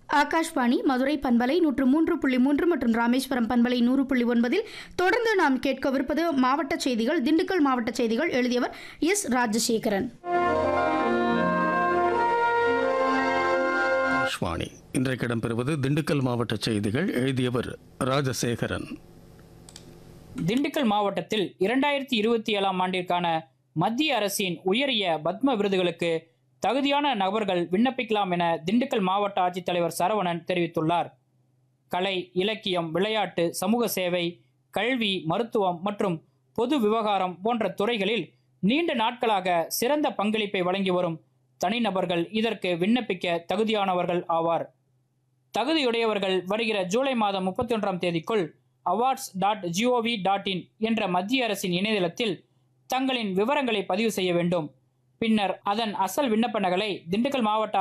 ஆகாஷ்வாணி மதுரை பண்பலை நூற்று மூன்று புள்ளி மூன்று மற்றும் ராமேஸ்வரம் பண்பலை நூறு புள்ளி ஒன்பதில் தொடர்ந்து நாம் கேட்கவிருப்பது மாவட்ட செய்திகள் திண்டுக்கல் மாவட்ட செய்திகள் எழுதியவர் எஸ் ராஜசேகரன் ஆகாஷ்வாணி இன்றைக்கு இடம்பெறுவது திண்டுக்கல் மாவட்ட செய்திகள் எழுதியவர் ராஜசேகரன் திண்டுக்கல் மாவட்டத்தில் இரண்டாயிரத்தி இருபத்தி ஏழாம் ஆண்டிற்கான மத்திய அரசின் உயரிய பத்ம விருதுகளுக்கு தகுதியான நபர்கள் விண்ணப்பிக்கலாம் என திண்டுக்கல் மாவட்ட ஆட்சித்தலைவர் சரவணன் தெரிவித்துள்ளார் கலை இலக்கியம் விளையாட்டு சமூக சேவை கல்வி மருத்துவம் மற்றும் பொது விவகாரம் போன்ற துறைகளில் நீண்ட நாட்களாக சிறந்த பங்களிப்பை வழங்கி வரும் தனிநபர்கள் இதற்கு விண்ணப்பிக்க தகுதியானவர்கள் ஆவார் தகுதியுடையவர்கள் வருகிற ஜூலை மாதம் முப்பத்தி ஒன்றாம் தேதிக்குள் awards dot GOV dot in என்ற மத்திய அரசின் இணையதளத்தில் தங்களின் விவரங்களை பதிவு செய்ய வேண்டும் பின்னர் அதன் அசல் விண்ணப்ப நகலை திண்டுக்கல் மாவட்ட